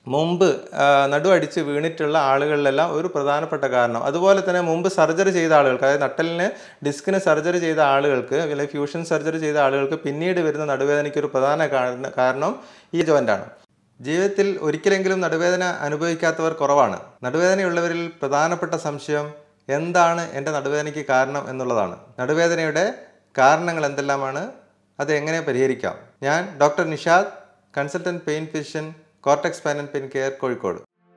മുമ്പ് ആ, നടു അടിച്ച് വീണിട്ടുള്ള ആളുകളിലെല്ലാം ഒരു പ്രധാനപ്പെട്ട കാരണം അതുപോലെ തന്നെ മുമ്പ് സർജറി ചെയ്ത ആളുകൾക്ക് അതായത് നട്ടലിന് ഡിസ്കിന് സർജറി ചെയ്ത ആളുകൾക്ക് അല്ലെങ്കിൽ ഫ്യൂഷൻ സർജറി ചെയ്ത ആളുകൾക്ക് പിന്നീട് വരുന്ന നടുവേദനയ്ക്ക് ഒരു പ്രധാന കാരണ- കാരണം ഈ ജോയിൻ്റാണ് ജീവിതത്തിൽ ഒരിക്കലെങ്കിലും നടുവേദന അനുഭവിക്കാത്തവർ കുറവാണ് നടുവേദനയുള്ളവരിൽ പ്രധാനപ്പെട്ട സംശയം എന്താണ് എൻ്റെ നടുവേദനയ്ക്ക് കാരണം എന്നുള്ളതാണ് നടുവേദനയുടെ കാരണങ്ങൾ എന്തെല്ലാമാണ് അത് എങ്ങനെ പരിഹരിക്കാം ഞാൻ doctor Nishad consultant pain physician cortex pan and pain care Kozhikode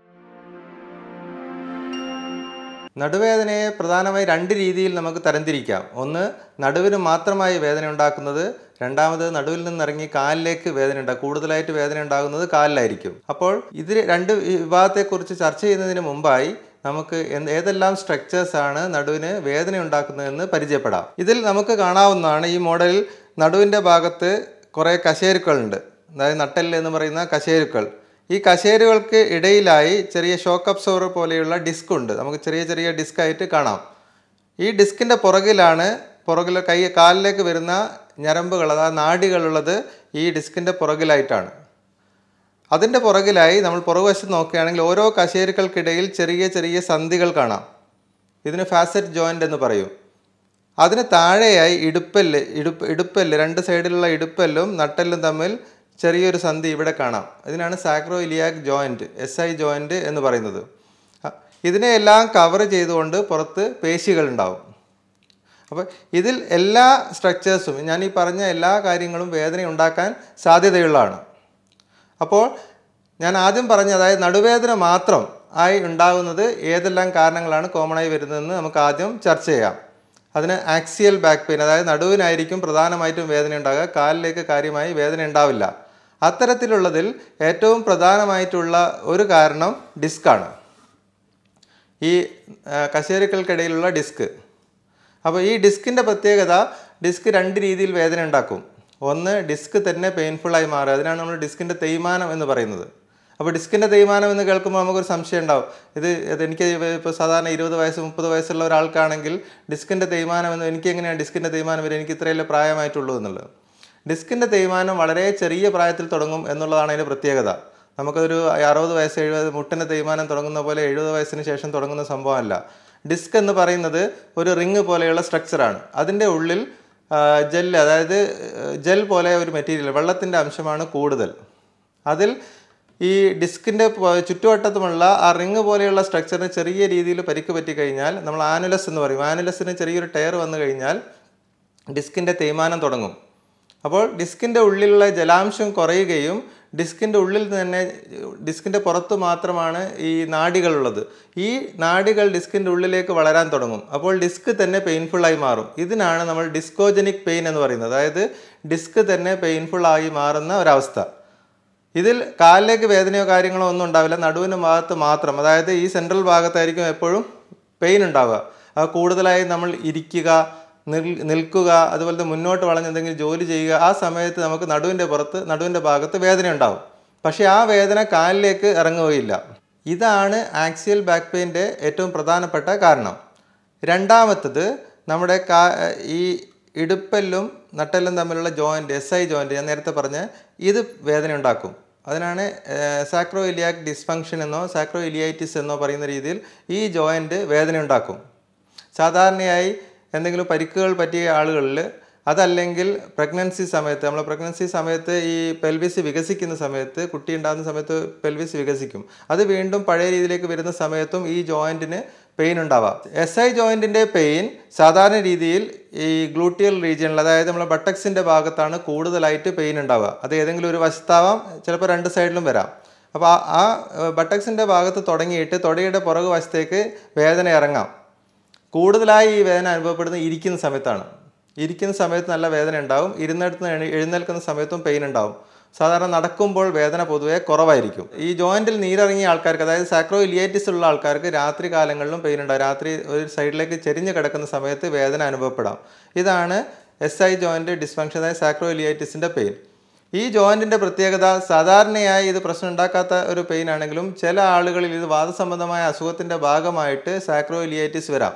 നടുവേദനയെ പ്രധാനമായി രണ്ട് രീതിയിൽ നമുക്ക് തരംതിരിക്കാം ഒന്ന് നടുവിന് മാത്രമായി വേദന ഉണ്ടാക്കുന്നത് രണ്ടാമത് നടുവിൽ നിന്നിറങ്ങി കാലിലേക്ക് വേദന ഉണ്ടാകും കൂടുതലായിട്ട് വേദന ഉണ്ടാകുന്നത് കാലിലായിരിക്കും അപ്പോൾ ഇത് രണ്ട് വിഭാഗത്തെക്കുറിച്ച് ചർച്ച ചെയ്യുന്നതിന് മുമ്പായി നമുക്ക് എന്ത് ഏതെല്ലാം സ്ട്രക്ചേഴ്സ് ആണ് നടുവിന് വേദന ഉണ്ടാക്കുന്നതെന്ന് പരിചയപ്പെടാം ഇതിൽ നമുക്ക് കാണാവുന്നതാണ് ഈ മോഡലിൽ നടുവിൻ്റെ ഭാഗത്ത് കുറേ കശേരുക്കളുണ്ട് അതായത് നട്ടെല്ല് എന്ന് പറയുന്ന കശേരുക്കൾ ഈ കശേരുകൾക്ക് ഇടയിലായി ചെറിയ ഷോക്ക് അബ്സോർവർ പോലെയുള്ള ഡിസ്ക് ഉണ്ട് നമുക്ക് ചെറിയ ചെറിയ ഡിസ്ക് ആയിട്ട് കാണാം ഈ ഡിസ്കിൻ്റെ പുറകിലാണ് പുറകിൽ കൈ കാലിലേക്ക് വരുന്ന ഞരമ്പുകൾ അതായത് നാഡികളുള്ളത് ഈ ഡിസ്കിൻ്റെ പുറകിലായിട്ടാണ് അതിൻ്റെ പുറകിലായി നമ്മൾ പുറകുവശത്ത് നോക്കുകയാണെങ്കിൽ ഓരോ കശേരുക്കൾക്കിടയിൽ ചെറിയ ചെറിയ സന്ധികൾ കാണാം ഇതിന് ഫാസറ്റ് ജോയിൻ്റ് എന്ന് പറയും അതിന് താഴെയായി ഇടുപ്പല്ല് ഇടുപ്പ് ഇടുപ്പല്ല് രണ്ട് സൈഡിലുള്ള ഇടുപ്പല്ലും നട്ടെല്ലും തമ്മിൽ ചെറിയൊരു സന്ധി ഇവിടെ കാണാം ഇതിനാണ് sacroiliac joint S I joint എന്ന് പറയുന്നത് അ- ഇതിനെയെല്ലാം കവർ ചെയ്തുകൊണ്ട് പുറത്ത് പേശികൾ ഉണ്ടാവും അപ്പോൾ ഇതിൽ എല്ലാ സ്ട്രക്ചേഴ്സും ഞാൻ ഈ പറഞ്ഞ എല്ലാ കാര്യങ്ങളും വേദന ഉണ്ടാക്കാൻ സാധ്യതയുള്ളതാണ് അപ്പോൾ ഞാൻ ആദ്യം പറഞ്ഞ അതായത് നടുവേദന മാത്രം ആയി ഉണ്ടാകുന്നത് ഏതെല്ലാം കാരണങ്ങളാണ് കോമൺ ആയി വരുന്നതെന്ന് നമുക്ക് ആദ്യം ചർച്ച ചെയ്യാം അതിന് ആക്സിയൽ ബാക്ക് പെയിൻ അതായത് നടുവിനായിരിക്കും പ്രധാനമായിട്ടും വേദന ഉണ്ടാകുക കാലിലേക്ക് കാര്യമായി വേദന ഉണ്ടാവില്ല അത്തരത്തിലുള്ളതിൽ ഏറ്റവും പ്രധാനമായിട്ടുള്ള ഒരു കാരണം ഡിസ്ക്കാണ് ഈ ആ, കശേരുക്കൾക്കിടയിലുള്ള ഡിസ്ക് അപ്പോൾ ഈ ഡിസ്കിൻ്റെ പ്രത്യേകത ഡിസ്ക് രണ്ട് രീതിയിൽ വേദന ഉണ്ടാക്കും ഒന്ന് ഡിസ്ക് തന്നെ പെയിൻഫുള്ളായി മാറുക അതിനാണ് നമ്മൾ ഡിസ്കിൻ്റെ തേയ്മാനം എന്ന് പറയുന്നത് അപ്പോൾ ഡിസ്കിൻ്റെ തേയ്മാനം എന്ന് കേൾക്കുമ്പോൾ നമുക്കൊരു സംശയം ഉണ്ടാവും ഇത് ഇത് എനിക്ക് ഇപ്പോൾ സാധാരണ ഇരുപത് വയസ്സ് മുപ്പത് വയസ്സുള്ള ഒരാൾക്കാണെങ്കിൽ ഡിസ്കിൻ്റെ തേയ്മാനം എന്ന് എനിക്ക് എങ്ങനെയാണ് ഡിസ്കിൻ്റെ തേയ്മാനം വരും എനിക്ക് ഇത്രയല്ലേ പ്രായമായിട്ടുള്ളൂ എന്നുള്ളത് ഡിസ്കിൻ്റെ തേയ്മാനം വളരെ ചെറിയ പ്രായത്തിൽ തുടങ്ങും എന്നുള്ളതാണ് അതിൻ്റെ പ്രത്യേകത നമുക്കൊരു അറുപത് വയസ്സ് എഴുപത് മുട്ടിൻ്റെ തേയ്മാനം തുടങ്ങുന്ന പോലെ എഴുപത് വയസ്സിന് ശേഷം തുടങ്ങുന്ന സംഭവമല്ല ഡിസ്ക് എന്ന് പറയുന്നത് ഒരു റിങ് പോലെയുള്ള സ്ട്രക്ചറാണ് അതിൻ്റെ ഉള്ളിൽ ജെൽ അതായത് ജെൽ പോലെ ഒരു മെറ്റീരിയൽ വെള്ളത്തിൻ്റെ അംശമാണ് കൂടുതൽ അതിൽ ഈ ഡിസ്കിൻ്റെ ചുറ്റുവട്ടത്തുമുള്ള ആ റിങ് പോലെയുള്ള സ്ട്രക്ചറിന് ചെറിയ രീതിയിൽ പരിക്ക് പറ്റിക്കഴിഞ്ഞാൽ നമ്മൾ ആനുലസ് എന്ന് പറയും ആനുലസിന് ചെറിയൊരു ടയർ വന്നു കഴിഞ്ഞാൽ ഡിസ്കിൻ്റെ തേയ്മാനം തുടങ്ങും അപ്പോൾ ഡിസ്കിൻ്റെ ഉള്ളിലുള്ള ജലാംശം കുറയുകയും ഡിസ്കിൻ്റെ ഉള്ളിൽ തന്നെ ഡിസ്കിൻ്റെ പുറത്ത് മാത്രമാണ് ഈ നാഡികളുള്ളത് ഈ നാഡികൾ ഡിസ്കിൻ്റെ ഉള്ളിലേക്ക് വളരാൻ തുടങ്ങും അപ്പോൾ ഡിസ്ക് തന്നെ പെയിൻഫുള്ളായി മാറും ഇതിനാണ് നമ്മൾ ഡിസ്കോജനിക് പെയിൻ എന്ന് പറയുന്നത് അതായത് ഡിസ്ക് തന്നെ പെയിൻഫുള്ളായി മാറുന്ന ഒരവസ്ഥ ഇതിൽ കാലിലേക്ക് വേദനയോ കാര്യങ്ങളോ ഒന്നും ഉണ്ടാവില്ല നടുവിന് ഭാഗത്ത് മാത്രം അതായത് ഈ സെൻട്രൽ ഭാഗത്തായിരിക്കും എപ്പോഴും പെയിൻ ഉണ്ടാവുക അത് കൂടുതലായി നമ്മൾ ഇരിക്കുക നിൽ നിൽക്കുക അതുപോലെ തന്നെ മുന്നോട്ട് വളഞ്ഞ് എന്തെങ്കിലും ജോലി ചെയ്യുക ആ സമയത്ത് നമുക്ക് നടുവിൻ്റെ പുറത്ത് നടുവിൻ്റെ ഭാഗത്ത് വേദന ഉണ്ടാവും പക്ഷേ ആ വേദന കാലിലേക്ക് ഇറങ്ങുകയില്ല ഇതാണ് ആക്സിയൽ ബാക്ക് പെയിൻ്റെ ഏറ്റവും പ്രധാനപ്പെട്ട കാരണം രണ്ടാമത്തത് നമ്മുടെ കാ ഈ ഇടുപ്പല്ലും നട്ടെല്ലും തമ്മിലുള്ള ജോയിൻറ്റ് എസ് ഐ ജോയിൻറ്റ് ഞാൻ നേരത്തെ പറഞ്ഞ ഇത് വേദന ഉണ്ടാക്കും അതിനാണ് സാക്രോ ഇലിയാക് ഡിസ്ഫങ്ഷൻ എന്നോ സാക്രോ ഇലിയൈറ്റിസ് എന്നോ പറയുന്ന രീതിയിൽ ഈ ജോയിൻറ്റ് വേദന ഉണ്ടാക്കും സാധാരണയായി എന്തെങ്കിലും പരിക്കുകൾ പറ്റിയ ആളുകളിൽ അതല്ലെങ്കിൽ പ്രഗ്നൻസി സമയത്ത് നമ്മൾ പ്രഗ്നൻസി സമയത്ത് ഈ പെൽവിസ് വികസിക്കുന്ന സമയത്ത് കുട്ടി ഉണ്ടാകുന്ന സമയത്ത് പെൽവിസ് വികസിക്കും അത് വീണ്ടും പഴയ രീതിയിലേക്ക് വരുന്ന സമയത്തും ഈ ജോയിൻറ്റിന് പെയിൻ ഉണ്ടാവാം എസ് ഐ ജോയിൻറ്റിൻ്റെ പെയിൻ സാധാരണ രീതിയിൽ ഈ ഗ്ലൂട്ടിയൽ റീജിയനിൽ അതായത് നമ്മുടെ ബട്ടക്സിൻ്റെ ഭാഗത്താണ് കൂടുതലായിട്ട് പെയിൻ ഉണ്ടാവുക അത് ഏതെങ്കിലും ഒരു വശത്താവാം ചിലപ്പോൾ രണ്ട് സൈഡിലും വരാം അപ്പോൾ ആ ആ ബട്ടക്സിൻ്റെ ഭാഗത്ത് തുടങ്ങിയിട്ട് തൊടയുടെ പുറകു വശത്തേക്ക് വേദന ഇറങ്ങാം കൂടുതലായി ഈ വേദന അനുഭവപ്പെടുന്നത് ഇരിക്കുന്ന സമയത്താണ് ഇരിക്കുന്ന സമയത്ത് നല്ല വേദന ഉണ്ടാവും ഇരുന്നിടത്ത് നിന്ന് എണി- എഴുന്നേൽക്കുന്ന സമയത്തും പെയിൻ ഉണ്ടാവും സാധാരണ നടക്കുമ്പോൾ വേദന പൊതുവേ കുറവായിരിക്കും ഈ ജോയിൻറ്റിൽ നീരിറങ്ങിയ ആൾക്കാർക്ക് അതായത് സാക്രോ ഇലിയേറ്റിസ് ഉള്ള ആൾക്കാർക്ക് രാത്രി കാലങ്ങളിലും പെയിൻ ഉണ്ടാവും രാത്രി ഒരു സൈഡിലേക്ക് ചെരിഞ്ഞ് കിടക്കുന്ന സമയത്ത് വേദന അനുഭവപ്പെടാം ഇതാണ് എസ് ഐ ജോയിൻറ്റ് ഡിസ്ഫങ്ഷൻ അതായത് സാക്രോ ഇലിയേറ്റിസിൻ്റെ പെയിൻ ഈ ജോയിൻറ്റിൻ്റെ പ്രത്യേകത സാധാരണയായി ഇത് പ്രശ്നം ഉണ്ടാക്കാത്ത ഒരു പെയിൻ ആണെങ്കിലും ചില ആളുകളിൽ ഇത് വാദസംബന്ധമായ അസുഖത്തിൻ്റെ ഭാഗമായിട്ട് സാക്രോ ഇലിയേറ്റിസ് വരാം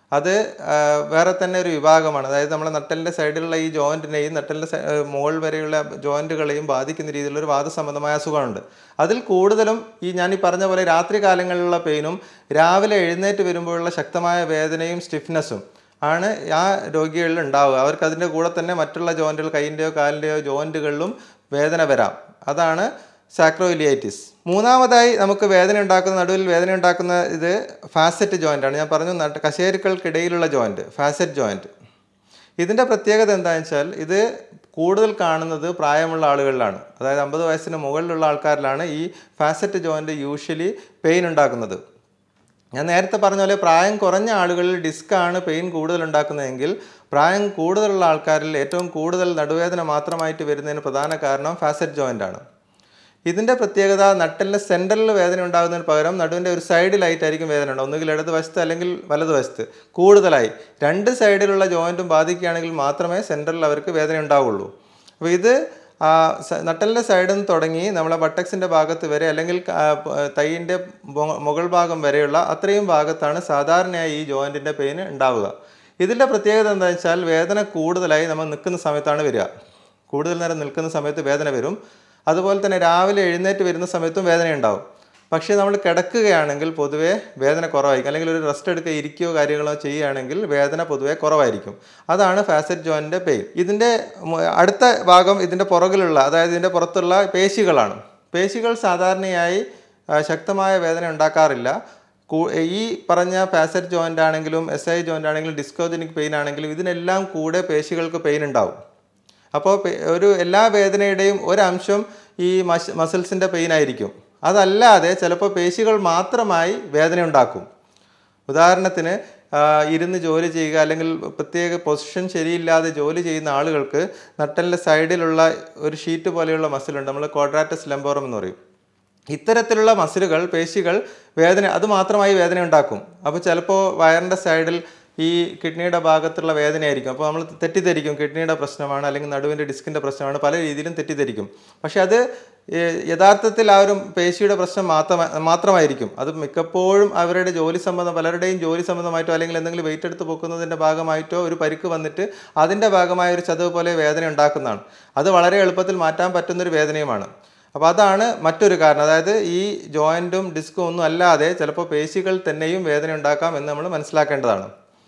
അത് ആ, വേറെ തന്നെ ഒരു വിഭാഗമാണ് അതായത് നമ്മുടെ നട്ടലിൻ്റെ സൈഡിലുള്ള ഈ ജോയിൻറ്റിനെയും നട്ടലിൻ്റെ സൈ- ആ, മുകൾ വരെയുള്ള ജോയിൻറ്റുകളെയും ബാധിക്കുന്ന രീതിയിലുള്ള ഒരു വാദസംബന്ധമായ അസുഖമുണ്ട് അതിൽ കൂടുതലും ഈ ഞാൻ ഈ പറഞ്ഞ പോലെ രാത്രി കാലങ്ങളിലുള്ള പെയിനും രാവിലെ എഴുന്നേറ്റ് വരുമ്പോഴുള്ള ശക്തമായ വേദനയും സ്റ്റിഫ്നെസ്സും ആണ് ആ രോഗികളിൽ ഉണ്ടാവുക അവർക്ക് അതിൻ്റെ കൂടെ തന്നെ മറ്റുള്ള ജോയിൻറ്റുകൾ കൈയിൻ്റെയോ കാലിൻ്റെയോ ജോയിൻറ്റുകളിലും വേദന വരാം അതാണ് സാക്രോയിലിയൈറ്റിസ് മൂന്നാമതായി നമുക്ക് വേദന ഉണ്ടാക്കുന്ന നടുവിൽ വേദന ഉണ്ടാക്കുന്ന ഇത് ഫാസറ്റ് ജോയിൻ്റ് ആണ് ഞാൻ പറഞ്ഞു നട്ട- കശേരുക്കൾക്കിടയിലുള്ള ജോയിൻറ്റ് ഫാസറ്റ് ജോയിൻറ്റ് ഇതിൻ്റെ പ്രത്യേകത എന്താണെന്ന് വെച്ചാൽ ഇത് കൂടുതൽ കാണുന്നത് പ്രായമുള്ള ആളുകളിലാണ് അതായത് അമ്പത് വയസ്സിന് മുകളിലുള്ള ആൾക്കാരിലാണ് ഈ ഫാസറ്റ് ജോയിൻറ്റ് യൂഷ്വലി പെയിൻ ഉണ്ടാക്കുന്നത് ഞാൻ നേരത്തെ പറഞ്ഞ പോലെ പ്രായം കുറഞ്ഞ ആളുകളിൽ ഡിസ്ക് ആണ് പെയിൻ കൂടുതൽ ഉണ്ടാക്കുന്നതെങ്കിൽ പ്രായം കൂടുതലുള്ള ആൾക്കാരിൽ ഏറ്റവും കൂടുതൽ നടുവേദന മാത്രമായിട്ട് വരുന്നതിന് പ്രധാന കാരണം ഫാസറ്റ് ജോയിൻ്റ് ആണ് ഇതിൻ്റെ പ്രത്യേകത നട്ടലിൻ്റെ സെൻറ്ററിൽ വേദന ഉണ്ടാകുന്നതിന് പകരം നടുവിൻ്റെ ഒരു സൈഡിലായിട്ടായിരിക്കും വേദന ഉണ്ടാവും ഒന്നുകിൽ ഇടതുവശത്ത് അല്ലെങ്കിൽ വലതുവശത്ത് കൂടുതലായി രണ്ട് സൈഡിലുള്ള ജോയിൻറ്റും ബാധിക്കുകയാണെങ്കിൽ മാത്രമേ സെൻറ്ററിൽ അവർക്ക് വേദന ഉണ്ടാവുള്ളൂ അപ്പോൾ ഇത് ആ, സ- നട്ടലിൻ്റെ സൈഡിൽ നിന്ന് തുടങ്ങി നമ്മളെ ബട്ടക്സിൻ്റെ ഭാഗത്ത് വരെ അല്ലെങ്കിൽ തൈയിൻ്റെ മുകൾ ഭാഗം വരെയുള്ള അത്രയും ഭാഗത്താണ് സാധാരണയായി ഈ ജോയിൻറ്റിൻ്റെ പെയിന് ഉണ്ടാവുക ഇതിൻ്റെ പ്രത്യേകത എന്താണെന്ന് വെച്ചാൽ വേദന കൂടുതലായി നമ്മൾ നിൽക്കുന്ന സമയത്താണ് വരിക കൂടുതൽ നേരം നിൽക്കുന്ന സമയത്ത് വേദന വരും അതുപോലെ തന്നെ രാവിലെ എഴുന്നേറ്റ് വരുന്ന സമയത്തും വേദന ഉണ്ടാവും പക്ഷേ നമ്മൾ കിടക്കുകയാണെങ്കിൽ പൊതുവേ വേദന കുറവായിരിക്കും അല്ലെങ്കിൽ ഒരു റെസ്റ്റ് എടുക്കുക ഇരിക്കുകയോ കാര്യങ്ങളോ ചെയ്യുകയാണെങ്കിൽ വേദന പൊതുവേ കുറവായിരിക്കും അതാണ് ഫാസറ്റ് ജോയിൻ്റെ പെയിൻ ഇതിൻ്റെ മു- അടുത്ത ഭാഗം ഇതിൻ്റെ പുറകിലുള്ള അതായത് ഇതിൻ്റെ പുറത്തുള്ള പേശികളാണ് പേശികൾ സാധാരണയായി ആ, ശക്തമായ വേദന ഉണ്ടാക്കാറില്ല കൂ- ഈ പറഞ്ഞ ഫാസറ്റ് ജോയിൻ്റ് ആണെങ്കിലും എസ് ഐ ജോയിൻ്റ് ആണെങ്കിലും ഡിസ്കോജനിക് പെയിൻ ആണെങ്കിലും ഇതിനെല്ലാം കൂടെ പേശികൾക്ക് പെയിൻ ഉണ്ടാവും അപ്പോൾ പെ- ഒരു എല്ലാ വേദനയുടെയും ഒരംശം ഈ മസ് മസിൽസിൻ്റെ പെയിൻ ആയിരിക്കും അതല്ലാതെ ചിലപ്പോൾ പേശികൾ മാത്രമായി വേദന ഉണ്ടാക്കും ഉദാഹരണത്തിന് ആ, ഇരുന്ന് ജോലി ചെയ്യുക അല്ലെങ്കിൽ പ്രത്യേക പൊസിഷൻ ശരിയില്ലാതെ ജോലി ചെയ്യുന്ന ആളുകൾക്ക് നട്ടലിൻ്റെ സൈഡിലുള്ള ഒരു ഷീറ്റ് പോലെയുള്ള മസിലുണ്ട് നമ്മൾ ക്വാഡ്രാറ്റസ് ലെമ്പോറം എന്ന് പറയും ഇത്തരത്തിലുള്ള മസിലുകൾ പേശികൾ വേദന അത് മാത്രമായി വേദന ഉണ്ടാക്കും അപ്പോൾ ചിലപ്പോൾ വയറിൻ്റെ സൈഡിൽ ഈ കിഡ്നിയുടെ ഭാഗത്തുള്ള വേദനയായിരിക്കും അപ്പോൾ നമ്മൾ തെറ്റിദ്ധരിക്കും കിഡ്നിയുടെ പ്രശ്നമാണ് അല്ലെങ്കിൽ നടുവിൻ്റെ ഡിസ്കിൻ്റെ പ്രശ്നമാണ് പല രീതിയിലും തെറ്റിദ്ധരിക്കും പക്ഷെ അത് ഏ, യഥാർത്ഥത്തിൽ ആ ഒരു പേശിയുടെ പ്രശ്നം മാത്രമ മാത്രമായിരിക്കും അത് മിക്കപ്പോഴും അവരുടെ ജോലി സംബന്ധം പലരുടെയും ജോലി സംബന്ധമായിട്ടോ അല്ലെങ്കിൽ എന്തെങ്കിലും വെയിറ്റ് എടുത്ത് പൊക്കുന്നതിൻ്റെ ഭാഗമായിട്ടോ ഒരു പരിക്ക് വന്നിട്ട് അതിൻ്റെ ഭാഗമായ ഒരു ചതവ് പോലെ വേദന ഉണ്ടാക്കുന്നതാണ് അത് വളരെ എളുപ്പത്തിൽ മാറ്റാൻ പറ്റുന്നൊരു വേദനയുമാണ് അപ്പോൾ അതാണ് മറ്റൊരു കാരണം അതായത് ഈ ജോയിൻറ്റും ഡിസ്കും ഒന്നും അല്ലാതെ ചിലപ്പോൾ പേശികൾ തന്നെയും വേദന ഉണ്ടാക്കാം എന്ന് നമ്മൾ മനസ്സിലാക്കേണ്ടതാണ്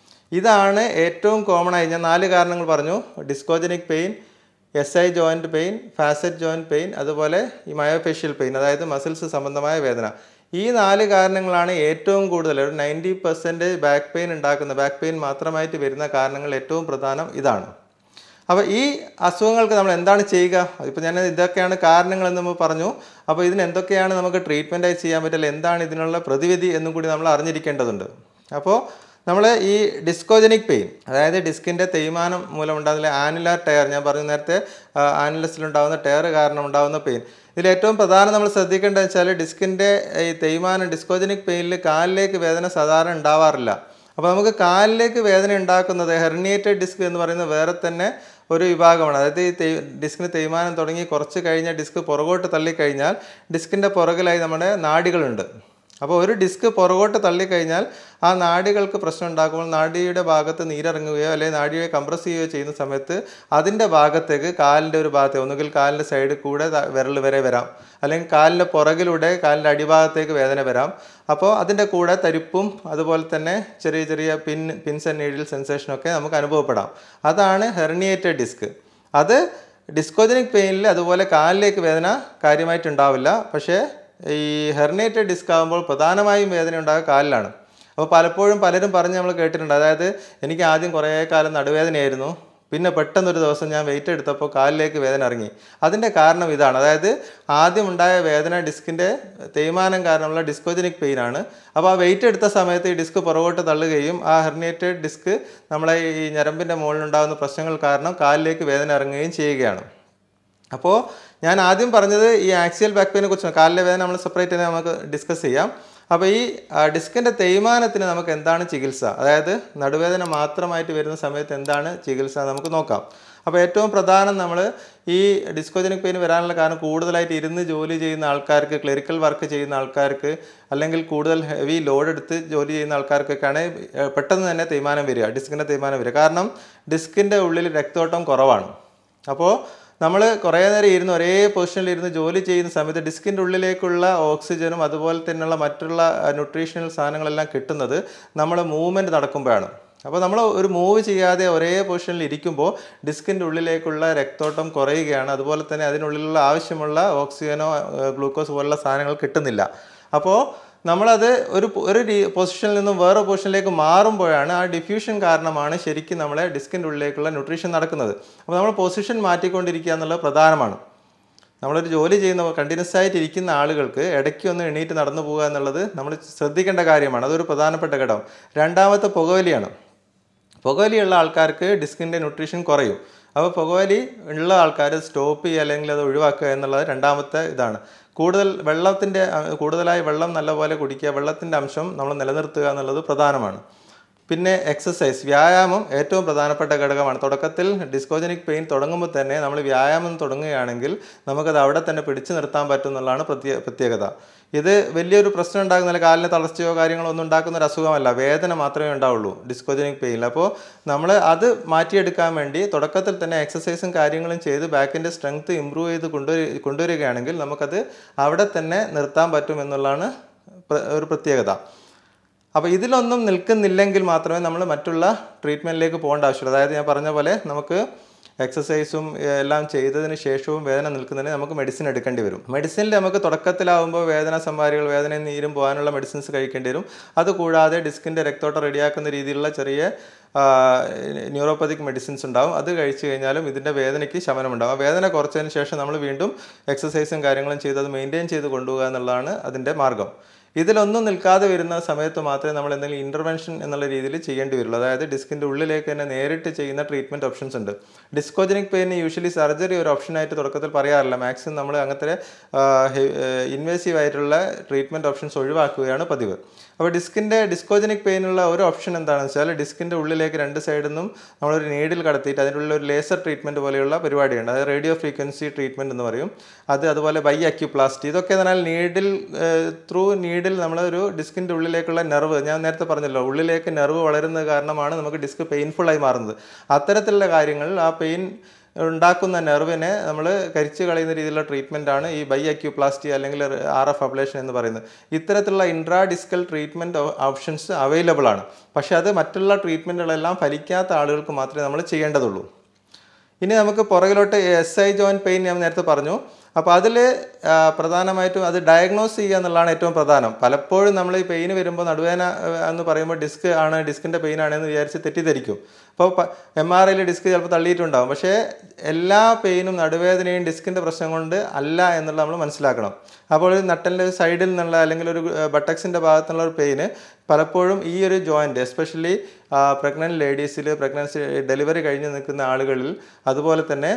ഇതാണ് ഏറ്റവും കോമൺ ആയി ഞാൻ നാല് കാരണങ്ങൾ പറഞ്ഞു discogenic pain S I joint pain facet joint pain അതുപോലെ ഈ മയോഫേഷ്യൽ പെയിൻ അതായത് മസിൽസ് സംബന്ധമായ വേദന ഈ നാല് കാരണങ്ങളാണ് ഏറ്റവും കൂടുതൽ ഒരു നയൻറ്റി പെർസെൻറ്റേജ് ബാക്ക് പെയിൻ ഉണ്ടാക്കുന്ന ബാക്ക് പെയിൻ മാത്രമായിട്ട് വരുന്ന കാരണങ്ങൾ ഏറ്റവും പ്രധാനം ഇതാണ് അപ്പോൾ ഈ അസുഖങ്ങൾക്ക് നമ്മൾ എന്താണ് ചെയ്യുക ഇപ്പോൾ ഞാൻ ഇതൊക്കെയാണ് കാരണങ്ങളെന്ന് നമ്മൾ പറഞ്ഞു അപ്പോൾ ഇതിന് എന്തൊക്കെയാണ് നമുക്ക് ട്രീറ്റ്മെൻറ്റായി ചെയ്യാൻ പറ്റില്ല എന്താണ് ഇതിനുള്ള പ്രതിവിധി എന്നും കൂടി നമ്മൾ അറിഞ്ഞിരിക്കേണ്ടതുണ്ട് അപ്പോൾ നമ്മൾ ഈ ഡിസ്കോജനിക് പെയിൻ അതായത് ഡിസ്കിൻ്റെ തേയ്മാനം മൂലം ഉണ്ടാകുന്ന ആനുലാർ ടയർ ഞാൻ പറഞ്ഞു നേരത്തെ ആനുലസിലുണ്ടാകുന്ന ടയർ കാരണം ഉണ്ടാകുന്ന പെയിൻ ഇതിൽ ഏറ്റവും പ്രധാനം നമ്മൾ ശ്രദ്ധിക്കേണ്ടത് വെച്ചാൽ ഡിസ്കിൻ്റെ ഈ തേയ്മാനം ഡിസ്കോജനിക് പെയിനിൽ കാലിലേക്ക് വേദന സാധാരണ ഉണ്ടാവാറില്ല അപ്പോൾ നമുക്ക് കാലിലേക്ക് വേദന ഉണ്ടാക്കുന്നത് ഹെർണിയേറ്റഡ് ഡിസ്ക് എന്ന് പറയുന്നത് വേറെ തന്നെ ഒരു വിഭാഗമാണ് അതായത് ഈ തേ ഡിസ്കിന് തേയ്മാനം തുടങ്ങി കുറച്ച് കഴിഞ്ഞ ഡിസ്ക് പുറകോട്ട് തള്ളിക്കഴിഞ്ഞാൽ ഡിസ്കിൻ്റെ പുറകിലായി നമ്മുടെ നാഡികളുണ്ട് അപ്പോൾ ഒരു ഡിസ്ക് പുറകോട്ട് തള്ളിക്കഴിഞ്ഞാൽ ആ നാഡികൾക്ക് പ്രശ്നം ഉണ്ടാക്കുമ്പോൾ നാഡിയുടെ ഭാഗത്ത് നീരിറങ്ങുകയോ അല്ലെങ്കിൽ നാഡിയെ കംപ്രസ് ചെയ്യുകയോ ചെയ്യുന്ന സമയത്ത് അതിൻ്റെ ഭാഗത്തേക്ക് കാലിൻ്റെ ഒരു ഭാഗത്തേക്ക് ഒന്നുകിൽ കാലിൻ്റെ സൈഡിൽ കൂടെ ത- വിരൽ വരെ വരാം അല്ലെങ്കിൽ കാലിൻ്റെ പുറകിലൂടെ കാലിൻ്റെ അടിഭാഗത്തേക്ക് വേദന വരാം അപ്പോൾ അതിൻ്റെ കൂടെ തരിപ്പും അതുപോലെ തന്നെ ചെറിയ ചെറിയ പിൻ പിൻസ് ആൻഡ് നീഡിൽ സെൻസേഷനൊക്കെ നമുക്ക് അനുഭവപ്പെടാം അതാണ് ഹെർണിയേറ്റഡ് ഡിസ്ക് അത് ഡിസ്കോജനിക് പെയിനിൽ അതുപോലെ കാലിലേക്ക് വേദന കാര്യമായിട്ടുണ്ടാവില്ല പക്ഷേ ഈ ഹെർണിയേറ്റഡ് ഡിസ്ക് ആകുമ്പോൾ പ്രധാനമായും വേദന ഉണ്ടാകുക കാലിലാണ് അപ്പോൾ പലപ്പോഴും പലരും പറഞ്ഞ് നമ്മൾ കേട്ടിട്ടുണ്ട് അതായത് എനിക്ക് ആദ്യം കുറേ കാലം നടുവേദനയായിരുന്നു പിന്നെ പെട്ടെന്നൊരു ദിവസം ഞാൻ വെയിറ്റ് എടുത്തപ്പോൾ കാലിലേക്ക് വേദന ഇറങ്ങി അതിൻ്റെ കാരണം ഇതാണ് അതായത് ആദ്യം ഉണ്ടായ വേദന ഡിസ്കിൻ്റെ തേയ്മാനം കാരണമുള്ള ഡിസ്കോജനിക് പെയിൻ ആണ് അപ്പോൾ ആ വെയിറ്റ് എടുത്ത സമയത്ത് ഈ ഡിസ്ക് പുറകോട്ട് തള്ളുകയും ആ ഹെർണിയേറ്റഡ് ഡിസ്ക് നമ്മളെ ഈ ഞരമ്പിൻ്റെ മുകളിലുണ്ടാകുന്ന പ്രശ്നങ്ങൾ കാരണം കാലിലേക്ക് വേദന ഇറങ്ങുകയും ചെയ്യുകയാണ് അപ്പോൾ ഞാൻ ആദ്യം പറഞ്ഞത് ഈ ആക്സിയൽ ബാക്ക് പെയിനെ കുറിച്ചാണ് കാലിലെ വേദന നമ്മൾ സെപ്പറേറ്റ് തന്നെ നമുക്ക് ഡിസ്കസ് ചെയ്യാം അപ്പോൾ ഈ ഡിസ്കിൻ്റെ തേയ്മാനത്തിന് നമുക്ക് എന്താണ് ചികിത്സ അതായത് നടുവേദന മാത്രമായിട്ട് വരുന്ന സമയത്ത് എന്താണ് ചികിത്സ നമുക്ക് നോക്കാം അപ്പോൾ ഏറ്റവും പ്രധാനം നമ്മൾ ഈ ഡിസ്കോജനിക് പെയിൻ വരാനുള്ള കാരണം കൂടുതലായിട്ട് ഇരുന്ന് ജോലി ചെയ്യുന്ന ആൾക്കാർക്ക് ക്ലറിക്കൽ വർക്ക് ചെയ്യുന്ന ആൾക്കാർക്ക് അല്ലെങ്കിൽ കൂടുതൽ ഹെവി ലോഡ് എടുത്ത് ജോലി ചെയ്യുന്ന ആൾക്കാർക്കൊക്കെയാണ് ഏഹ്, പെട്ടെന്ന് തന്നെ തേയ്മാനം വരിക ഡിസ്കിൻ്റെ തേയ്മാനം വരിക കാരണം ഡിസ്കിൻ്റെ ഉള്ളിൽ രക്തോട്ടം കുറവാണ് അപ്പോൾ നമ്മൾ കുറേ നേരം ഇരുന്ന് ഒരേ പൊസിഷനിൽ ഇരുന്ന് ജോലി ചെയ്യുന്ന സമയത്ത് ഡിസ്കിൻ്റെ ഉള്ളിലേക്കുള്ള ഓക്സിജനും അതുപോലെ തന്നെയുള്ള മറ്റുള്ള ന്യൂട്രീഷണൽ സാധനങ്ങളെല്ലാം കിട്ടുന്നത് നമ്മൾ മൂവ്മെൻറ്റ് നടക്കുമ്പോഴാണ് അപ്പോൾ നമ്മൾ ഒരു മൂവ് ചെയ്യാതെ ഒരേ പൊസിഷനിൽ ഇരിക്കുമ്പോൾ ഡിസ്കിൻ്റെ ഉള്ളിലേക്കുള്ള രക്തോട്ടം കുറയുകയാണ് അതുപോലെ തന്നെ അതിനുള്ളിലുള്ള ആവശ്യമുള്ള ഓക്സിജനോ ഏഹ്, ഗ്ലൂക്കോസ് പോലുള്ള സാധനങ്ങൾ കിട്ടുന്നില്ല അപ്പോൾ നമ്മളത് ഒരു പൊ- ഒരു രീ- പൊസിഷനിൽ നിന്നും വേറെ പൊസിഷനിലേക്ക് മാറുമ്പോഴാണ് ആ ഡിഫ്യൂഷൻ കാരണമാണ് ശരിക്കും നമ്മളെ ഡിസ്കിൻ്റെ ഉള്ളിലേക്കുള്ള ന്യൂട്രീഷൻ നടക്കുന്നത് അപ്പോൾ നമ്മൾ പൊസിഷൻ മാറ്റിക്കൊണ്ടിരിക്കുക എന്നുള്ളത് പ്രധാനമാണ് നമ്മളൊരു ജോലി ചെയ്യുന്ന കണ്ടിന്യൂസ് ആയിട്ട് ഇരിക്കുന്ന ആളുകൾക്ക് ഇടയ്ക്ക് ഒന്ന് എണീറ്റ് നടന്നു പോകുക എന്നുള്ളത് നമ്മൾ ശ്രദ്ധിക്കേണ്ട കാര്യമാണ് അതൊരു പ്രധാനപ്പെട്ട ഘടകം രണ്ടാമത്തെ പുകവലിയാണ് പുകവലിയുള്ള ആൾക്കാർക്ക് ഡിസ്കിൻ്റെ ന്യൂട്രീഷൻ കുറയും അപ്പോൾ പുകവലി ഉള്ള ആൾക്കാർ സ്റ്റോപ്പ് ചെയ്യുക അല്ലെങ്കിൽ അത് ഒഴിവാക്കുക എന്നുള്ളത് രണ്ടാമത്തെ ഇതാണ് കൂടുതൽ വെള്ളത്തിൻ്റെ കൂടുതലായി വെള്ളം നല്ലപോലെ കുടിക്കുക വെള്ളത്തിൻ്റെ അംശം നമ്മൾ നിലനിർത്തുക എന്നുള്ളത് പ്രധാനമാണ് പിന്നെ എക്സസൈസ് വ്യായാമം ഏറ്റവും പ്രധാനപ്പെട്ട ഘടകമാണ് തുടക്കത്തിൽ ഡിസ്കോജനിക് പെയിൻ തുടങ്ങുമ്പോൾ തന്നെ നമ്മൾ വ്യായാമം തുടങ്ങുകയാണെങ്കിൽ നമുക്കത് അവിടെ തന്നെ പിടിച്ചു നിർത്താൻ പറ്റും എന്നുള്ളതാണ് പ്രത്യേക പ്രത്യേകത ഇത് വലിയൊരു പ്രശ്നം ഉണ്ടാകുന്നില്ല കാലിന് തളർച്ചയോ കാര്യങ്ങളോ ഒന്നും ഉണ്ടാക്കുന്ന ഒരു അസുഖമല്ല വേദന മാത്രമേ ഉണ്ടാവുള്ളൂ ഡിസ്കോജനിക് പെയിനിൽ അപ്പോൾ നമ്മൾ അത് മാറ്റിയെടുക്കാൻ വേണ്ടി തുടക്കത്തിൽ തന്നെ എക്സസൈസും കാര്യങ്ങളും ചെയ്ത് ബാക്കിൻ്റെ സ്ട്രെങ്ത് ഇമ്പ്രൂവ് ചെയ്ത് കൊണ്ടുവരി കൊണ്ടുവരികയാണെങ്കിൽ നമുക്കത് അവിടെ തന്നെ നിർത്താൻ പറ്റും എന്നുള്ളതാണ് പ്ര- ഒരു പ്രത്യേകത അപ്പോൾ ഇതിലൊന്നും നിൽക്കുന്നില്ലെങ്കിൽ മാത്രമേ നമ്മൾ മറ്റുള്ള ട്രീറ്റ്മെൻറ്റിലേക്ക് പോകേണ്ട ആവശ്യമുള്ളൂ അതായത് ഞാൻ പറഞ്ഞ പോലെ നമുക്ക് എക്സസൈസും ഏഹ്, എല്ലാം ചെയ്തതിന് ശേഷവും വേദന നിൽക്കുന്നതിന് നമുക്ക് മെഡിസിൻ എടുക്കേണ്ടി വരും മെഡിസിനിൽ നമുക്ക് തുടക്കത്തിലാവുമ്പോൾ വേദന സംഭാരികൾ വേദനയും നീരും പോകാനുള്ള മെഡിസിൻസ് കഴിക്കേണ്ടി വരും അതുകൂടാതെ ഡിസ്കിൻ്റെ രക്തോട്ടം റെഡിയാക്കുന്ന രീതിയിലുള്ള ചെറിയ ന്യൂറോപ്പതിക് മെഡിസിൻസ് ഉണ്ടാവും അത് കഴിച്ചു കഴിഞ്ഞാലും ഇതിൻ്റെ വേദനയ്ക്ക് ശമനമുണ്ടാവും ആ വേദന കുറച്ചതിന് ശേഷം നമ്മൾ വീണ്ടും എക്സസൈസും കാര്യങ്ങളും ചെയ്ത് അത് മെയിൻറ്റെയിൻ ചെയ്ത് കൊണ്ടുപോകുക എന്നുള്ളതാണ് അതിൻ്റെ മാർഗം ഇതിലൊന്നും നിൽക്കാതെ വരുന്ന സമയത്ത് മാത്രമേ നമ്മൾ എന്തെങ്കിലും ഇൻ്റർവെൻഷൻ എന്നുള്ള രീതിയിൽ ചെയ്യേണ്ടി വരുള്ളൂ അതായത് ഡിസ്കിൻ്റെ ഉള്ളിലേക്ക് തന്നെ നേരിട്ട് ചെയ്യുന്ന ട്രീറ്റ്മെൻറ്റ് ഓപ്ഷൻസ് ഉണ്ട് ഡിസ്കോജനിക് പെയിന് യൂഷ്വലി സർജറി ഒരു ഓപ്ഷനായിട്ട് തുടക്കത്തിൽ പറയാറില്ല മാക്സിമം നമ്മൾ അങ്ങനത്തെ ഇൻവേസീവ് ആയിട്ടുള്ള ട്രീറ്റ്മെൻറ്റ് ഓപ്ഷൻസ് ഒഴിവാക്കുകയാണ് പതിവ് അപ്പോൾ ഡിസ്കിൻ്റെ ഡിസ്കോജനിക് പെയിനുള്ള ഒരു ഓപ്ഷൻ എന്താണെന്ന് വെച്ചാൽ ഡിസ്കിൻ്റെ ഉള്ളിലേക്ക് രണ്ട് സൈഡിൽ നിന്നും നമ്മളൊരു നീഡിൽ കടത്തിയിട്ട് അതിൻ്റെ ഉള്ളിൽ ഒരു ലേസർ ട്രീറ്റ്മെൻറ്റ് പോലെയുള്ള പരിപാടിയുണ്ട് അതായത് റേഡിയോ ഫ്രീക്വൻസി ട്രീറ്റ്മെൻറ്റ് എന്ന് പറയും അത് അതുപോലെ ബൈ അക്യുപ്ലാസ്റ്റി ഇതൊക്കെ എന്ന് പറഞ്ഞാൽ നീഡിൽ ത്രൂ നീഡിൽ നമ്മളൊരു ഡിസ്കിൻ്റെ ഉള്ളിലേക്കുള്ള നെർവ് ഞാൻ നേരത്തെ പറഞ്ഞല്ലോ ഉള്ളിലേക്ക് നെർവ് വളരുന്നത് കാരണമാണ് നമുക്ക് ഡിസ്ക് പെയിൻഫുള്ളായി മാറുന്നത് അത്തരത്തിലുള്ള കാര്യങ്ങൾ ആ പെയിൻ ഉണ്ടാക്കുന്ന നെർവിനെ നമ്മൾ കരിച്ചു കളയുന്ന രീതിയിലുള്ള ട്രീറ്റ്മെൻ്റ് ആണ് ഈ ബൈ അക്യുപ്ലാസ്റ്റി അല്ലെങ്കിൽ ആർ എഫ് അബ്ലേഷൻ എന്ന് പറയുന്നത് ഇത്തരത്തിലുള്ള intradiscal treatment options available ആണ് പക്ഷേ അത് മറ്റുള്ള ട്രീറ്റ്മെൻറ്റുകളെല്ലാം ഫലിക്കാത്ത ആളുകൾക്ക് മാത്രമേ നമ്മൾ ചെയ്യേണ്ടതുള്ളൂ ഇനി നമുക്ക് പുറകിലോട്ട് എസ് ഐ ജോയിൻറ്റ് പെയിൻ ഞാൻ നേരത്തെ പറഞ്ഞു അപ്പോൾ അതിൽ പ്രധാനമായിട്ടും അത് ഡയഗ്നോസ് ചെയ്യുക എന്നുള്ളതാണ് ഏറ്റവും പ്രധാനം പലപ്പോഴും നമ്മൾ ഈ പെയിൻ വരുമ്പോൾ നടുവേന ആ, എന്ന് പറയുമ്പോൾ ഡിസ്ക് ആണ് ഡിസ്കിൻ്റെ പെയിൻ ആണെന്ന് വിചാരിച്ച് തെറ്റിദ്ധരിക്കും അപ്പോൾ എം ആർ ഐയിൽ ഡിസ്ക് ചിലപ്പോൾ തള്ളിയിട്ടുണ്ടാകും പക്ഷേ എല്ലാ പെയിനും നടുവേദനയും ഡിസ്കിൻ്റെ പ്രശ്നം കൊണ്ട് അല്ല എന്നുള്ളത് നമ്മൾ മനസ്സിലാക്കണം അപ്പോൾ ഒരു നട്ടലിൻ്റെ സൈഡിൽ നിന്നുള്ള അല്ലെങ്കിൽ ഒരു ബട്ടക്സിൻ്റെ ഭാഗത്തുനിന്നുള്ള ഒരു പെയിന് പലപ്പോഴും ഈ ഒരു ജോയിൻറ്റ് എസ്പെഷ്യലി പ്രഗ്നൻറ്റ് ലേഡീസിൽ പ്രഗ്നൻസി ഡെലിവറി കഴിഞ്ഞ് നിൽക്കുന്ന ആളുകളിൽ അതുപോലെ തന്നെ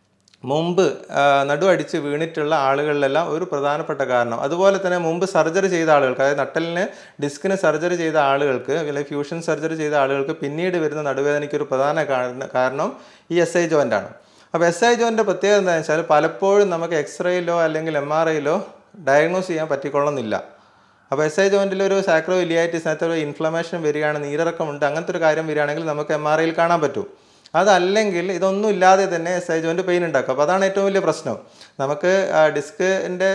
മുമ്പ് ആ, നടു അടിച്ച് വീണിട്ടുള്ള ആളുകളിലെല്ലാം ഒരു പ്രധാനപ്പെട്ട കാരണം അതുപോലെ തന്നെ മുമ്പ് സർജറി ചെയ്ത ആളുകൾക്ക് അതായത് നട്ടലിന് ഡിസ്കിന് സർജറി ചെയ്ത ആളുകൾക്ക് അല്ലെങ്കിൽ ഫ്യൂഷൻ സർജറി ചെയ്ത ആളുകൾക്ക് പിന്നീട് വരുന്ന നടുവേദനയ്ക്ക് ഒരു പ്രധാന കാരണ- കാരണം ഈ എസ് ഐ ജോയിൻ്റ് ആണ് അപ്പോൾ എസ് ഐ ജോയിൻ്റെ പ്രത്യേകത എന്താണെന്ന് വെച്ചാൽ പലപ്പോഴും നമുക്ക് എക്സ്റേയിലോ അല്ലെങ്കിൽ എം ആർ ഐയിലോ ഡയഗ്നോസ് ചെയ്യാൻ പറ്റിക്കൊള്ളുന്നില്ല അപ്പോൾ എസ് ഐ ജോയിൻറ്റിൽ ഒരു സാക്രോ ഇലിയാറ്റിസ് അതിനകത്ത് ഒരു ഇൻഫ്ലമേഷൻ വരികയാണ് നീരിറക്കമുണ്ട് അങ്ങനത്തെ ഒരു കാര്യം വരികയാണെങ്കിൽ നമുക്ക് എം ആർ ഐയിൽ കാണാൻ പറ്റും അതല്ലെങ്കിൽ ഇതൊന്നും ഇല്ലാതെ തന്നെ എസ് ഐ ജോയിൻറ്റ് പെയിൻ ഉണ്ടാക്കും അപ്പോൾ അതാണ് ഏറ്റവും വലിയ പ്രശ്നം നമുക്ക് ഡിസ്കിൻ്റെ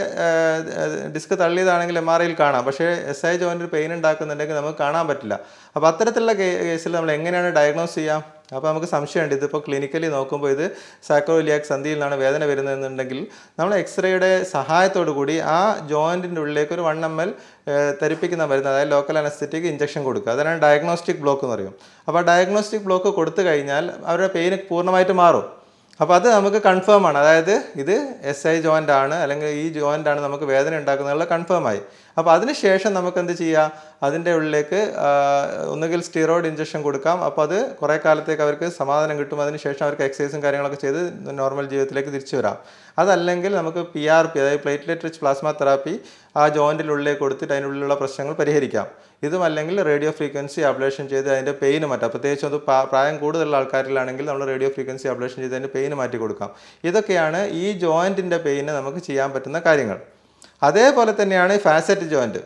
ഡിസ്ക് തള്ളിയതാണെങ്കിൽ എം ആർ ഐയിൽ കാണാം പക്ഷേ എസ് ഐ ജോയിൻറ്റിൽ പെയിൻ ഉണ്ടാക്കുന്നുണ്ടെങ്കിൽ നമുക്ക് കാണാൻ പറ്റില്ല അപ്പോൾ അത്തരത്തിലുള്ള കേസിൽ നമ്മൾ എങ്ങനെയാണ് ഡയഗ്നോസ് ചെയ്യാം അപ്പോൾ നമുക്ക് സംശയമുണ്ട് ഇതിപ്പോൾ ക്ലിനിക്കലി നോക്കുമ്പോൾ ഇത് സാക്രോലിയാക് സന്ധിയിൽ നിന്നാണ് വേദന വരുന്നതെന്നുണ്ടെങ്കിൽ നമ്മൾ എക്സ്റേയുടെ സഹായത്തോടു കൂടി ആ ജോയിൻറ്റിൻ്റെ ഉള്ളിലേക്ക് ഒരു വൺ എം എൽ തെരിപ്പിക്കുന്ന മരുന്ന് അതായത് ലോക്കൽ അനസ്തറ്റിക് ഇഞ്ചക്ഷൻ കൊടുക്കുക അതാണ് ഡയഗ്നോസ്റ്റിക് ബ്ലോക്ക് എന്ന് പറയും അപ്പോൾ ആ ഡയഗ്നോസ്റ്റിക് ബ്ലോക്ക് കൊടുത്തു കഴിഞ്ഞാൽ അവരുടെ പെയിൻ പൂർണ്ണമായിട്ട് മാറും അപ്പോൾ അത് നമുക്ക് കൺഫേം ആണ് അതായത് ഇത് എസ് ഐ ജോയിൻ്റ് ആണ് അല്ലെങ്കിൽ ഈ ജോയിൻ്റ് ആണ് നമുക്ക് വേദന ഉണ്ടാക്കുന്നതുള്ള കൺഫേം ആയി അപ്പോൾ അതിനുശേഷം നമുക്ക് എന്ത് ചെയ്യാം അതിൻ്റെ ഉള്ളിലേക്ക് ആ, ഒന്നുകിൽ സ്റ്റിറോയിഡ് ഇഞ്ചക്ഷൻ കൊടുക്കാം അപ്പോൾ അത് കുറേ കാലത്തേക്ക് അവർക്ക് സമാധാനം കിട്ടും അതിനുശേഷം അവർക്ക് എക്സസൈസും കാര്യങ്ങളൊക്കെ ചെയ്ത് നോർമൽ ജീവിതത്തിലേക്ക് തിരിച്ചു വരാം അതല്ലെങ്കിൽ നമുക്ക് പി ആർ പി അതായത് പ്ലേറ്റ്ലെറ്റ് റിച്ച് പ്ലാസ്മ തെറാപ്പി ആ ജോയിൻറ്റിനുള്ളിലേക്ക് കൊടുത്തിട്ട് അതിനുള്ളിലുള്ള പ്രശ്നങ്ങൾ പരിഹരിക്കാം ഇതുമല്ലെങ്കിൽ റേഡിയോ ഫ്രീക്വൻസി അബ്ലേഷൻ ചെയ്ത് അതിൻ്റെ പെയിന് മാറ്റാം പ്രത്യേകിച്ച് അത് പ്രാ- പ്രായം കൂടുതലുള്ള ആൾക്കാരിലാണെങ്കിൽ നമ്മൾ റേഡിയോ ഫ്രീക്വൻസി അബ്ലേഷൻ ചെയ്ത് അതിൻ്റെ പെയിന് മാറ്റി കൊടുക്കാം ഇതൊക്കെയാണ് ഈ ജോയിൻറ്റിൻ്റെ പെയിന് നമുക്ക് ചെയ്യാൻ പറ്റുന്ന കാര്യങ്ങൾ അതേപോലെ തന്നെയാണ് ഫാസറ്റ് ജോയിൻറ്റ്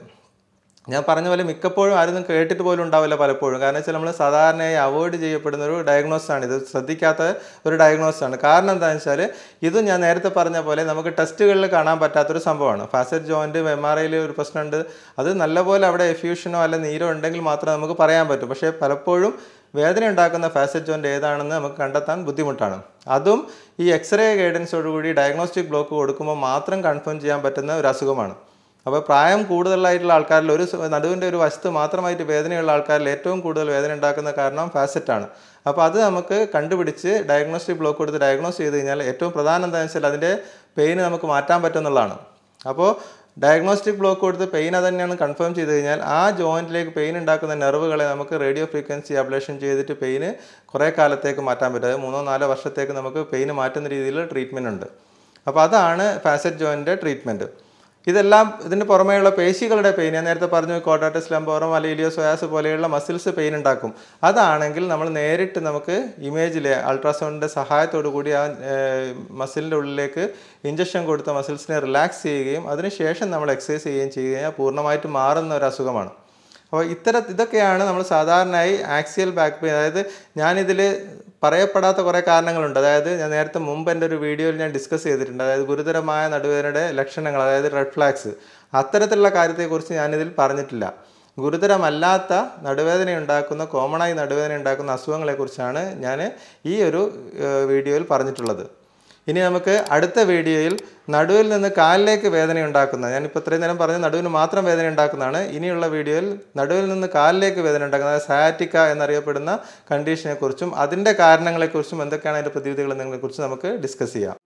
ഞാൻ പറഞ്ഞ പോലെ മിക്കപ്പോഴും ആരും കേട്ടിട്ട് പോലും ഉണ്ടാവില്ല പലപ്പോഴും കാരണം വെച്ചാൽ നമ്മൾ സാധാരണയായി അവോയ്ഡ് ചെയ്യപ്പെടുന്ന ഒരു ഡയഗ്നോസ് ആണ് ഇത് ശ്രദ്ധിക്കാത്ത ഒരു ഡയഗ്നോസ് ആണ് കാരണം എന്താണെന്ന് വെച്ചാൽ ഇത് ഞാൻ നേരത്തെ പറഞ്ഞ പോലെ നമുക്ക് ടെസ്റ്റുകളിൽ കാണാൻ പറ്റാത്തൊരു സംഭവമാണ് ഫാസറ്റ് ജോയിൻറ്റ് എം ആർ ഐയിൽ ഒരു പ്രശ്നമുണ്ട് അത് നല്ലപോലെ അവിടെ എഫ്യൂഷനോ അല്ല നീരോ ഉണ്ടെങ്കിൽ മാത്രമേ നമുക്ക് പറയാൻ പറ്റൂ പക്ഷേ പലപ്പോഴും വേദന ഉണ്ടാക്കുന്ന ഫാസറ്റ് ജോയിൻറ്റ് ഏതാണെന്ന് നമുക്ക് കണ്ടെത്താൻ ബുദ്ധിമുട്ടാണ് അതും ഈ എക്സ്റേ ഗൈഡൻസോടുകൂടി ഡയഗ്നോസ്റ്റിക് ബ്ലോക്ക് കൊടുക്കുമ്പോൾ മാത്രം കൺഫേം ചെയ്യാൻ പറ്റുന്ന ഒരു അസുഖമാണ് അപ്പോൾ പ്രായം കൂടുതലായിട്ടുള്ള ആൾക്കാരിൽ ഒരു സ- നടുവിൻ്റെ ഒരു വശത്ത് മാത്രമായിട്ട് വേദനയുള്ള ആൾക്കാരിൽ ഏറ്റവും കൂടുതൽ വേദന ഉണ്ടാക്കുന്ന കാരണം ഫാസറ്റ് ആണ് അപ്പോൾ അത് നമുക്ക് കണ്ടുപിടിച്ച് ഡയഗ്നോസ്റ്റിക് ബ്ലോക്ക് കൊടുത്ത് ഡയഗ്നോസ് ചെയ്ത് കഴിഞ്ഞാൽ ഏറ്റവും പ്രധാനം എന്താണെന്ന് വെച്ചാൽ അതിൻ്റെ പെയിന് നമുക്ക് മാറ്റാൻ പറ്റുമെന്നുള്ളതാണ് അപ്പോൾ ഡയഗ്നോസ്റ്റിക് ബ്ലോക്ക് കൊടുത്ത് പെയിൻ അത് തന്നെയാണ് കൺഫേം ചെയ്ത് കഴിഞ്ഞാൽ ആ ജോയിൻറ്റിലേക്ക് പെയിൻ ഉണ്ടാക്കുന്ന നെർവുകളെ നമുക്ക് റേഡിയോ ഫ്രീക്വൻസി അബ്ലേഷൻ ചെയ്തിട്ട് പെയിന് കുറേ കാലത്തേക്ക് മാറ്റാൻ പറ്റും അതായത് മൂന്നോ നാലോ വർഷത്തേക്ക് നമുക്ക് പെയിന് മാറ്റുന്ന രീതിയിൽ ട്രീറ്റ്മെൻറ്റ് ഉണ്ട് അപ്പോൾ അതാണ് ഫാസറ്റ് ജോയിൻ്റെ ട്രീറ്റ്മെൻറ്റ് ഇതെല്ലാം ഇതിന് പുറമേയുള്ള പേശികളുടെ പെയിൻ ഞാൻ നേരത്തെ പറഞ്ഞു കോട്ടാറ്റസ് ലംബോറം അലീലിയോ സോയാസ് പോലെയുള്ള മസിൽസ് പെയിൻ ഉണ്ടാക്കും അതാണെങ്കിൽ നമ്മൾ നേരിട്ട് നമുക്ക് ഇമേജിലെ അൾട്രാസൗണ്ടിൻ്റെ സഹായത്തോടു കൂടി ആ മസിലിൻ്റെ ഉള്ളിലേക്ക് ഇഞ്ചക്ഷൻ കൊടുത്ത മസിൽസിനെ റിലാക്സ് ചെയ്യുകയും അതിനുശേഷം നമ്മൾ എക്സസൈസ് ചെയ്യുകയും ചെയ്ത് കഴിഞ്ഞാൽ പൂർണ്ണമായിട്ട് മാറുന്ന ഒരു അസുഖമാണ് അപ്പോൾ ഇത്തര ഇതൊക്കെയാണ് നമ്മൾ സാധാരണയായി ആക്സിയൽ ബാക്ക് പെയിൻ അതായത് ഞാനിതിൽ പറയപ്പെടാത്ത കുറേ കാരണങ്ങളുണ്ട് അതായത് ഞാൻ നേരത്തെ മുമ്പ് എൻ്റെ ഒരു വീഡിയോയിൽ ഞാൻ ഡിസ്കസ് ചെയ്തിട്ടുണ്ട് അതായത് ഗുരുതരമായ നടുവേദനയുടെ ലക്ഷണങ്ങൾ അതായത് റെഡ് ഫ്ലാഗ്സ് അത്തരത്തിലുള്ള കാര്യത്തെക്കുറിച്ച് ഞാനിതിൽ പറഞ്ഞിട്ടില്ല ഗുരുതരമല്ലാത്ത നടുവേദന ഉണ്ടാക്കുന്ന കോമണായി നടുവേദന ഉണ്ടാക്കുന്ന അസുഖങ്ങളെക്കുറിച്ചാണ് ഞാൻ ഈ ഒരു ഏഹ്, വീഡിയോയിൽ പറഞ്ഞിട്ടുള്ളത് ഇനി നമുക്ക് അടുത്ത വീഡിയോയിൽ നടുവിൽ നിന്ന് കാലിലേക്ക് വേദന ഉണ്ടാക്കുന്ന ഞാനിപ്പോൾ ഇത്രയും നേരം പറഞ്ഞ നടുവിന് മാത്രം വേദന ഉണ്ടാക്കുന്നതാണ് ഇനിയുള്ള വീഡിയോയിൽ നടുവിൽ നിന്ന് കാലിലേക്ക് വേദന ഉണ്ടാക്കുന്ന അതായത് സയാറ്റിക്ക എന്നറിയപ്പെടുന്ന കണ്ടീഷനെക്കുറിച്ചും അതിൻ്റെ കാരണങ്ങളെക്കുറിച്ചും എന്തൊക്കെയാണ് അതിൻ്റെ പ്രതിവിധികൾ എന്നതിനെക്കുറിച്ച് നമുക്ക് ഡിസ്കസ് ചെയ്യാം